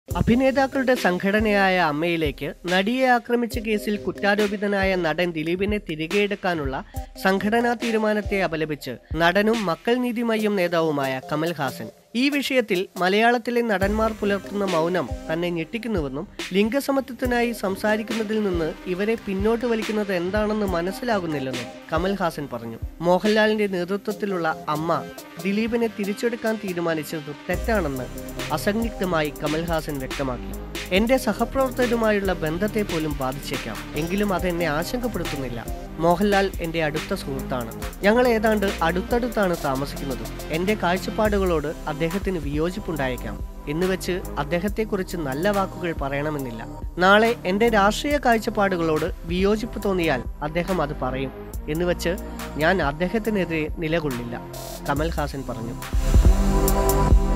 അഭിനേതാക്കളുടെ സംഘടനയായ അമ്മയിലേക്ക് നടിയെ ആക്രമിച്ച കേസിൽ കുറ്റാരോപിതനായ നടൻ ദിലീപിനെ തിരികെ എടുക്കാനുള്ള സംഘടനാ തീരുമാനത്തെ അപലപിച്ച് നടനും മക്കൾ നീതി മയ്യം നേതാവുമായ കമൽഹാസൻ ഈ വിഷയത്തിൽ മലയാളത്തിലെ നടന്മാർ പുലർത്തുന്ന മൗനം തന്നെ ഞെട്ടിക്കുന്നുവെന്നും ലിംഗസമത്വത്തിനായി സംസാരിക്കുന്നതിൽ നിന്ന് ഇവരെ പിന്നോട്ട് വലിക്കുന്നത് എന്താണെന്ന് മനസ്സിലാകുന്നില്ലെന്നും കമൽഹാസൻ പറഞ്ഞു മോഹൻലാലിന്റെ നേതൃത്വത്തിലുള്ള അമ്മ ദിലീപിനെ തിരിച്ചെടുക്കാൻ തീരുമാനിച്ചത് തെറ്റാണെന്ന് അസന്നിഗ്ധമായി കമൽഹാസൻ വ്യക്തമാക്കി എന്റെ സഹപ്രവർത്തകരുമായുള്ള ബന്ധത്തെ പോലും ബാധിച്ചേക്കാം എങ്കിലും അതെന്നെ ആശങ്കപ്പെടുത്തുന്നില്ല മോഹൻലാൽ എന്റെ അടുത്ത സുഹൃത്താണ് ഞങ്ങൾ ഏതാണ്ട് അടുത്തടുത്താണ് താമസിക്കുന്നത് എന്റെ കാഴ്ചപ്പാടുകളോട് അദ്ദേഹത്തിന് വിയോജിപ്പുണ്ടായേക്കാം എന്ന് വെച്ച് അദ്ദേഹത്തെക്കുറിച്ച് നല്ല വാക്കുകൾ പറയണമെന്നില്ല നാളെ എന്റെ രാഷ്ട്രീയ കാഴ്ചപ്പാടുകളോട് വിയോജിപ്പ് തോന്നിയാൽ അദ്ദേഹം അത് പറയും എന്ന് വെച്ച് ഞാൻ അദ്ദേഹത്തിനെതിരെ നിലകൊള്ളില്ല കമൽഹാസൻ പറഞ്ഞു